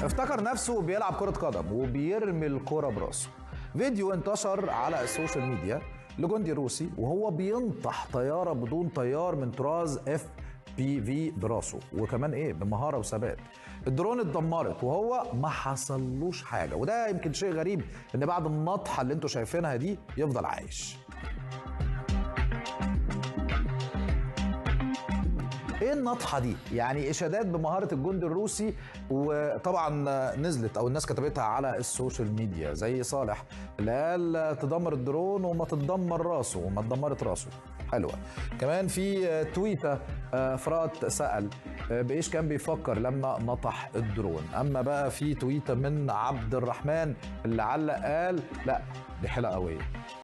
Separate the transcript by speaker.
Speaker 1: افتكر نفسه بيلعب كرة قدم وبيرمي الكرة براسه فيديو انتشر على السوشيال ميديا لجندي روسي وهو بينطح طيارة بدون طيار من طراز اف بي في براسه وكمان ايه بمهارة وثبات الدرون اتدمرت وهو ما حصلوش حاجة وده يمكن شيء غريب ان بعد النطحة اللي انتوا شايفينها دي يفضل عايش ايه النطحه دي يعني اشادات بمهاره الجندي الروسي وطبعا نزلت او الناس كتبتها على السوشيال ميديا زي صالح اللي قال تدمر الدرون وما تدمر راسه وما اتدمرت راسه حلوه كمان في تويته فرات سال بايش كان بيفكر لما نطح الدرون اما بقى في تويته من عبد الرحمن اللي علق قال لا دي حلقه قويه